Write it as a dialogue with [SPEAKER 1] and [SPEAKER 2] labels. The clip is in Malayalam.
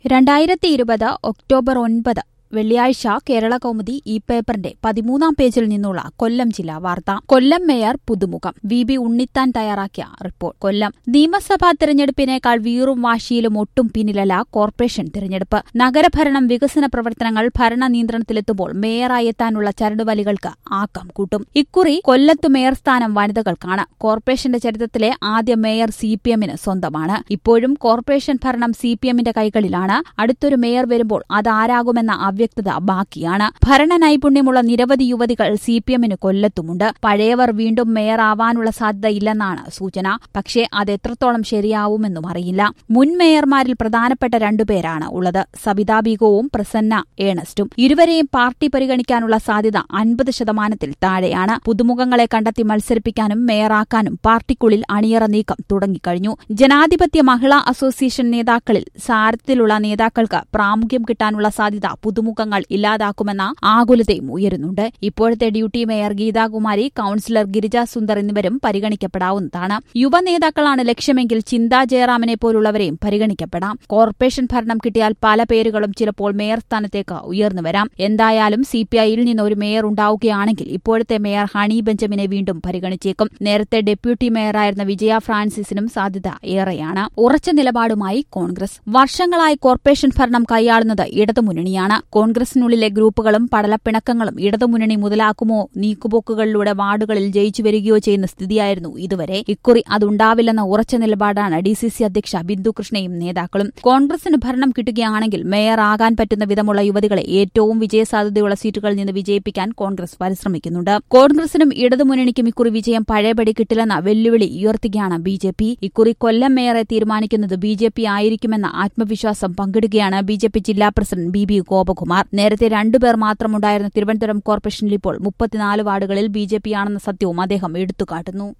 [SPEAKER 1] രണ്ടായിരത്തി ഇരുപത് ഒക്ടോബർ ഒൻപത് വെള്ളിയാഴ്ച കേരള കൗമുദി ഈ പേപ്പറിന്റെ പതിമൂന്നാം പേജിൽ നിന്നുള്ള കൊല്ലം ജില്ലാ വാർത്ത കൊല്ലം മേയർ പുതുമുഖം വി ബി ഉണ്ണിത്താൻ തയ്യാറാക്കിയ റിപ്പോർട്ട് കൊല്ലം നിയമസഭാ തെരഞ്ഞെടുപ്പിനേക്കാൾ വീറും വാശിയിലും ഒട്ടും പിന്നിലല്ല കോർപ്പറേഷൻ തെരഞ്ഞെടുപ്പ് നഗരഭരണം വികസന പ്രവർത്തനങ്ങൾ ഭരണ നിയന്ത്രണത്തിലെത്തുമ്പോൾ മേയറായി എത്താനുള്ള ചരടുവലികൾക്ക് ആക്കം കൂട്ടും ഇക്കുറി കൊല്ലത്ത് മേയർ സ്ഥാനം വനിതകൾക്കാണ് കോർപ്പറേഷന്റെ ചരിത്രത്തിലെ ആദ്യ മേയർ സി പി എമ്മിന് സ്വന്തമാണ് ഇപ്പോഴും കോർപ്പറേഷൻ ഭരണം സി പി എമ്മിന്റെ കൈകളിലാണ് അടുത്തൊരു മേയർ വരുമ്പോൾ അതാരാകുമെന്ന അവ്യക്തത ബാക്കിയാണ് ഭരണ നൈപുണ്യമുള്ള നിരവധി യുവതികൾ സി പി എമ്മിന് കൊല്ലത്തുമുണ്ട് പഴയവർ വീണ്ടും മേയർ ആവാനുള്ള സാധ്യതയില്ലെന്നാണ് സൂചന പക്ഷേ അത് എത്രത്തോളം ശരിയാവുമെന്നും അറിയില്ല മുൻ മേയർമാരിൽ പ്രധാനപ്പെട്ട രണ്ടുപേരാണ് ഉള്ളത് സബിതാ ബീഗോവും പ്രസന്ന ഏണസ്റ്റും ഇരുവരെയും പാർട്ടി പരിഗണിക്കാനുള്ള സാധ്യത അൻപത് ശതമാനത്തിൽ താഴെയാണ് പുതുമുഖങ്ങളെ കണ്ടെത്തി മത്സരിപ്പിക്കാനും മേയറാക്കാനും പാർട്ടിക്കുള്ളിൽ അണിയറ നീക്കം തുടങ്ങിക്കഴിഞ്ഞു ജനാധിപത്യ മഹിളാ അസോസിയേഷൻ നേതാക്കളിൽ സാരത്തിലുള്ള നേതാക്കൾക്ക് പ്രാമുഖ്യം കിട്ടാനുള്ള സാധ്യത പുതുമുഖങ്ങൾ ഇല്ലാതാക്കുമെന്ന ആകുലതയും ഉയരുന്നുണ്ട് ഇപ്പോഴത്തെ ഡ്യൂട്ടി മേയർ ഗീതാകുമാരി കൌൺസിലർ ഗിരിജ സുന്ദർ എന്നിവരും പരിഗണിക്കപ്പെടാവുന്നതാണ് യുവ നേതാക്കളാണ് ലക്ഷ്യമെങ്കിൽ ചിന്താ ജയറാമിനെ പോലുള്ളവരെയും പരിഗണിക്കപ്പെടാം കോർപ്പറേഷൻ ഭരണം കിട്ടിയാൽ പല പേരുകളും ചിലപ്പോൾ മേയർ സ്ഥാനത്തേക്ക് ഉയർന്നു വരാം എന്തായാലും സിപിഐയിൽ നിന്ന് ഒരു മേയർ ഉണ്ടാവുകയാണെങ്കിൽ ഇപ്പോഴത്തെ മേയർ ഹണി ബെഞ്ചമിനെ വീണ്ടും പരിഗണിച്ചേക്കും നേരത്തെ ഡെപ്യൂട്ടി മേയറായിരുന്ന വിജയ ഫ്രാൻസിസിനും സാധ്യത ഏറെയാണ് ഉറച്ച നിലപാടുമായി കോൺഗ്രസ് വർഷങ്ങളായി കോർപ്പറേഷൻ ഭരണം കൈയാളുന്നത് ഇടതുമുന്നണിയാണ് കോൺഗ്രസിനുള്ളിലെ ഗ്രൂപ്പുകളും പടലപ്പിണക്കങ്ങളും ഇടതുമുന്നണി മുതലാക്കുമോ നീക്കുപോക്കുകളിലൂടെ വാർഡുകളിൽ ജയിച്ചു വരികയോ ചെയ്യുന്ന സ്ഥിതിയായിരുന്നു ഇതുവരെ ഇക്കുറി അതുണ്ടാവില്ലെന്ന ഉറച്ച നിലപാടാണ് ഡി സി സി അധ്യക്ഷ ബിന്ദു കൃഷ്ണയും നേതാക്കളും കോൺഗ്രസിന് ഭരണം കിട്ടുകയാണെങ്കിൽ മേയർ ആകാൻ പറ്റുന്ന വിധമുള്ള യുവതികളെ ഏറ്റവും വിജയസാധ്യതയുള്ള സീറ്റുകളിൽ നിന്ന് വിജയിപ്പിക്കാൻ കോൺഗ്രസ് പരിശ്രമിക്കുന്നുണ്ട് കോൺഗ്രസിനും ഇടതുമുന്നണിക്കും ഇക്കുറി വിജയം പഴയപടി കിട്ടില്ലെന്ന വെല്ലുവിളി ഉയർത്തുകയാണ് ബി ജെ പി ഇക്കുറി കൊല്ലം മേയറെ തീരുമാനിക്കുന്നത് ബി ജെ പി ആയിരിക്കുമെന്ന ആത്മവിശ്വാസം പങ്കിടുകയാണ് ബി ജെ പി ജില്ലാ പ്രസിഡന്റ് ബി ബി ഗോപകുമാർ നേരത്തെ രണ്ടുപേർ മാത്രമുണ്ടായിരുന്ന തിരുവനന്തപുരം കോർപ്പറേഷനിൽ ഇപ്പോൾ മുപ്പത്തിനാല് വാർഡുകളിൽ ബി ജെ പിയാണെന്ന സത്യവും അദ്ദേഹം എടുത്തുകാട്ടുന്നു